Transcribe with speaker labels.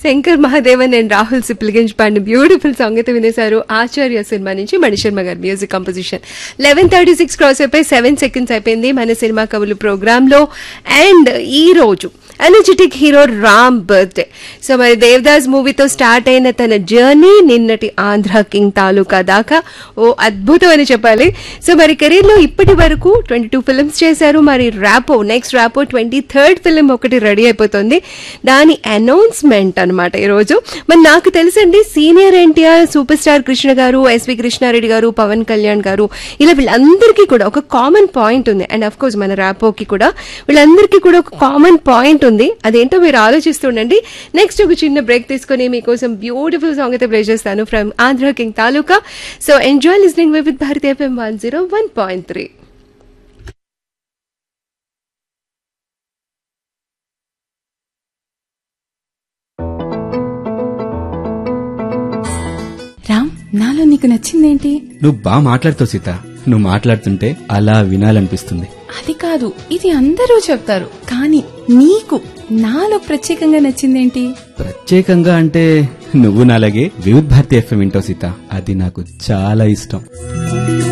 Speaker 1: Shankar Mahadevan and Rahul Sipligunj పాడిన beautiful song అయితే వినేశారు ఆచార్య cinema నుంచి మణిశర్మ గారి music composition eleven thirty six cross అయిపోయి సెవెన్ సెకండ్స్ అయిపోయింది మన సినిమా కవులు ప్రోగ్రామ్ లో అండ్ ఈ రోజు energetic hero Ram birthday so మరి దేవదాస్ మూవీతో స్టార్ట్ అయిన తన జర్నీ నిన్నటి ఆంధ్ర కింగ్ తాలూకా దాకా ఓ అద్భుతం అని చెప్పాలి సో మరి కెరీర్ లో ఇప్పటి వరకు ట్వంటీ టూ ఫిల్మ్స్ చేశారు మరి Rapo next Rapo twenty third film ఒకటి రెడీ అయిపోతుంది దాని అనౌన్స్మెంట్ అనమాట ఈరోజు మరి నాకు తెలుసండి senior NTR super star Krishna గారు ఎస్వి కృష్ణారెడ్డి గారు పవన్ కళ్యాణ్ గారు ఇలా వీళ్ళందరికీ కూడా ఒక కామన్ పాయింట్ ఉంది అండ్ అఫ్ కోర్స్ మన ర్యాపోకి కూడా వీళ్ళందరికీ కూడా ఒక కామన్ పాయింట్ ఉంది అదేంటో మీరు ఆలోచిస్తుండండి నెక్స్ట్ ఒక చిన్న బ్రేక్ తీసుకొని మీకోసం బ్యూటిఫుల్ సాంగ్ అయితే ప్లే చేస్తాను from Andhra king Taluka so enjoy listening with Bharati FM one zero one point three
Speaker 2: Ram నాలో నీకు నచ్చిందేంటి
Speaker 3: నువ్వు బాగా మాట్లాడుతావు సీత నువ్వు మాట్లాడుతుంటే అలా వినాలనిపిస్తుంది
Speaker 2: అది కాదు ఇది అందరూ చెప్తారు కానీ నీకు నాలో ప్రత్యేకంగా నచ్చిందేంటి
Speaker 3: ప్రత్యేకంగా అంటే నువ్వు నాలాగే వివిధ్ భారతి ఎఫ్ఎం వింటావు సీత అది నాకు చాలా ఇష్టం